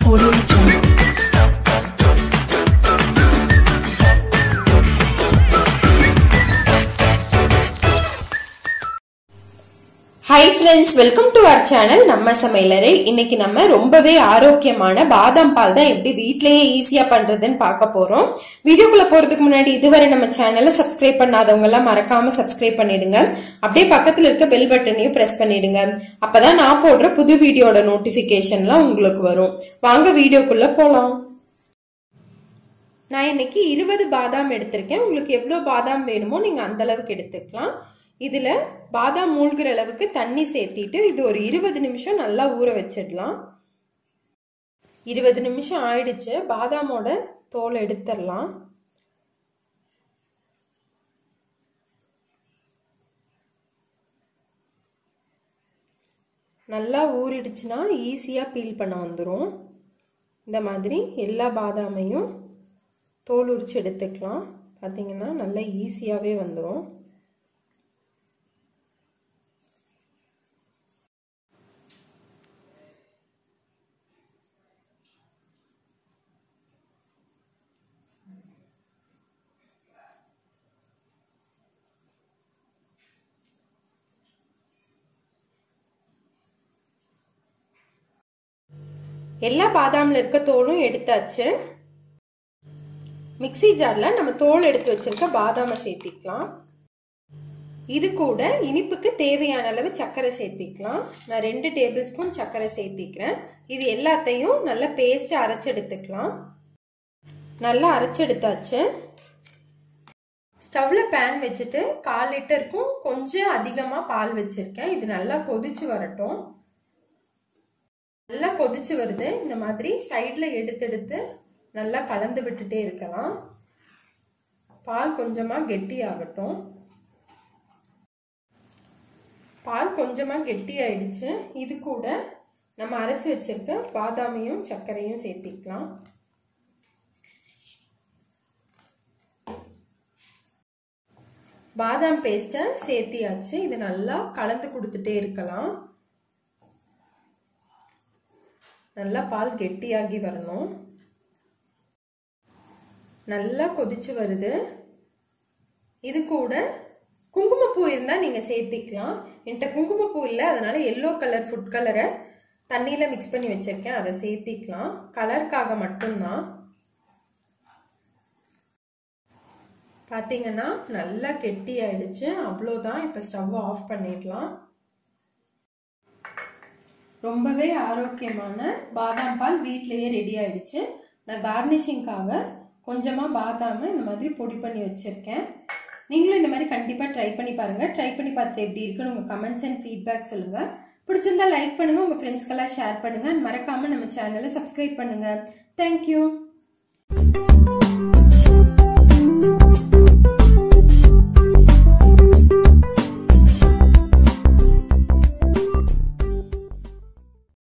Audio Jungle. Hi friends welcome to our channel நம்ம சமையலறை இன்னைக்கு நம்ம ரொம்பவே ஆரோக்கியமான பாதாம் பால் தான் எப்படி வீட்லயே ஈஸியா பண்றதுன்னு பார்க்க போறோம் வீடியோக்குள்ள போறதுக்கு முன்னாடி இதுவரை நம்ம சேனலை சப்ஸ்கிரைப் பண்ணாதவங்க எல்லாம் மறக்காம சப்ஸ்கிரைப் பண்ணிடுங்க அப்படியே பக்கத்துல இருக்க பெல் பட்டனையும் பிரஸ் பண்ணிடுங்க அப்பதான் நான் போடுற புது வீடியோட நோட்டிபிகேஷன்லாம் உங்களுக்கு வரும் வாங்க வீடியோக்குள்ள போலாம் நான் இன்னைக்கு இருபது பாதாம் எடுத்திருக்கேன் உங்களுக்கு எவ்வளோ பாதாம் வேணுமோ நீங்கள் அந்த அளவுக்கு எடுத்துக்கலாம் இதில் பாதாம் மூழ்கிற அளவுக்கு தண்ணி சேர்த்திட்டு இது ஒரு இருபது நிமிஷம் நல்லா ஊற வச்சிடலாம் இருபது நிமிஷம் ஆயிடுச்சு பாதாமோட தோல் எடுத்துடலாம் நல்லா ஊறிடுச்சுன்னா ஈஸியாக பீல் பண்ண வந்துடும் இந்த மாதிரி எல்லா பாதாமையும் தோல் உரிச்சு எடுத்துக்கலாம் பார்த்தீங்கன்னா நல்லா ஈஸியாகவே வந்துடும் எல்லா பாதாமில் இருக்க தோலும் எடுத்தாச்சு மிக்சி ஜாரில் நம்ம தோல் எடுத்து வச்சிருக்க பாதாமை சேர்த்திக்கலாம் இது கூட இனிப்புக்கு தேவையான அளவு சர்க்கரை சேர்த்திக்கலாம் நான் ரெண்டு டேபிள் ஸ்பூன் சர்க்கரை சேர்த்திக்கிறேன் இது எல்லாத்தையும் நல்லா பேஸ்ட் அரைச்சு எடுத்துக்கலாம் நல்லா அரைச்சு எடுத்தாச்சு ஸ்டவ்ல பேன் வச்சுட்டு கால் லிட்டருக்கும் கொஞ்சம் அதிகமாக பால் வச்சிருக்கேன் இது நல்லா கொதிச்சு வரட்டும் நல்லா கொதிச்சு வருது இந்த மாதிரி சைடில் எடுத்து எடுத்து நல்லா கலந்து விட்டுட்டே இருக்கலாம் பால் கொஞ்சமாக கெட்டி ஆகட்டும் பால் கொஞ்சமாக கெட்டி ஆயிடுச்சு இது கூட நம்ம அரைச்சி வச்சிருக்க பாதாமையும் சர்க்கரையும் சேர்த்திக்கலாம் பாதாம் பேஸ்ட்டை சேர்த்தியாச்சு இது நல்லா கலந்து கொடுத்துட்டே இருக்கலாம் நல்லா பால் கெட்டியாகி வரணும் நல்லா கொதிச்சு வருது இது கூட குங்குமப்பூ இருந்தால் நீங்கள் சேர்த்திக்கலாம் என்கிட்ட குங்குமப்பூ இல்லை அதனால எல்லோ கலர் ஃபுட் கலரை தண்ணியில் மிக்ஸ் பண்ணி வச்சுருக்கேன் அதை சேர்த்திக்கலாம் கலருக்காக மட்டும்தான் பார்த்தீங்கன்னா நல்லா கெட்டி ஆயிடுச்சு அவ்வளோதான் இப்போ ஸ்டவ் ஆஃப் பண்ணிடலாம் ரொம்பவே ஆரோக்கியமான பாதாம் பால் வீட்லேயே ரெடி ஆயிடுச்சு நான் கார்னிஷிங்காக கொஞ்சமாக பாதாமை இந்த மாதிரி பொடி பண்ணி வச்சுருக்கேன் நீங்களும் இந்த மாதிரி கண்டிப்பாக ட்ரை பண்ணி பாருங்கள் ட்ரை பண்ணி பார்த்து எப்படி இருக்குன்னு உங்கள் கமெண்ட்ஸ் அண்ட் ஃபீட்பேக் சொல்லுங்கள் பிடிச்சிருந்தா லைக் பண்ணுங்கள் உங்கள் ஃப்ரெண்ட்ஸ்க்கெல்லாம் ஷேர் பண்ணுங்கள் மறக்காமல் நம்ம சேனலை சப்ஸ்கிரைப் பண்ணுங்கள் தேங்க்யூ